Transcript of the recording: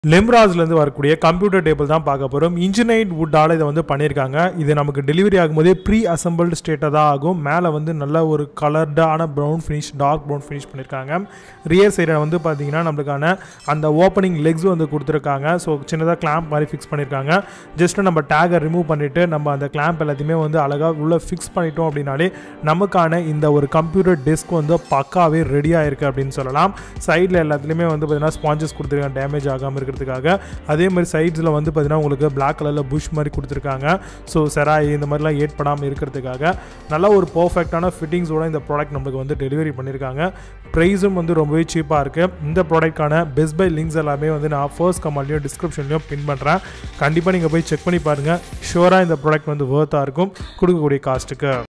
லெம்ராஸ்லேருந்து வரக்கூடிய computer table தான் பார்க்க போகிறோம் இன்ஜினைட் வுட்டால் இதை வந்து பண்ணியிருக்காங்க இது நமக்கு டெலிவரி ஆகும்போதே ப்ரீ அசம்பிள்டு ஸ்டேட்டாக தான் ஆகும் மேலே வந்து நல்ல ஒரு கலர்டான brown finish dark brown finish பண்ணியிருக்காங்க ரியர் சைடில் வந்து பார்த்தீங்கன்னா நம்மளுக்கான அந்த ஓப்பனிங் லெக்ஸ் வந்து கொடுத்துருக்காங்க ஸோ சின்னதாக கிளாம்ப் மாதிரி ஃபிக்ஸ் பண்ணியிருக்காங்க ஜஸ்ட் நம்ம டேகை ரிமூவ் பண்ணிவிட்டு நம்ம அந்த கிளாம்ப் எல்லாத்தையுமே வந்து அழகாக உள்ளே ஃபிக்ஸ் பண்ணிட்டோம் அப்படின்னாலே நமக்கான இந்த ஒரு கம்ப்யூட்டர் டெஸ்க் வந்து பக்காவே ரெடியாக இருக்குது அப்படின்னு சொல்லலாம் சைடில் எல்லாத்துலேயுமே வந்து பார்த்தீங்கன்னா ஸ்பாஞ்சஸ் கொடுத்துருக்காங்க டேமேஜ் ஆகாமல் இருக்கிறதுக்காக அதே மாதிரி சைட்ஸில் வந்து பார்த்தீங்கன்னா உங்களுக்கு பிளாக் கலரில் புஷ் மாதிரி கொடுத்துருக்காங்க ஸோ செராய் இந்த மாதிரிலாம் ஏற்படாமல் இருக்கிறதுக்காக நல்ல ஒரு பர்ஃபெக்டான ஃபிட்டிங்ஸோட இந்த ப்ராடக்ட் நம்மளுக்கு வந்து டெலிவரி பண்ணியிருக்காங்க ப்ரைஸும் வந்து ரொம்பவே சீப்பாக இருக்குது இந்த ப்ராடக்ட்கான பெஸ்ட் பை லிங்க்ஸ் எல்லாமே வந்து நான் ஃபர்ஸ்ட் கமெண்ட்லையும் டிஸ்கிரிப்ஷன்லையும் பின் பண்ணுறேன் கண்டிப்பாக நீங்கள் போய் செக் பண்ணி பாருங்கள் ஷுவராக இந்த ப்ராடக்ட் வந்து வேர்த்தாக இருக்கும் கொடுக்கக்கூடிய காஸ்ட்டுக்கு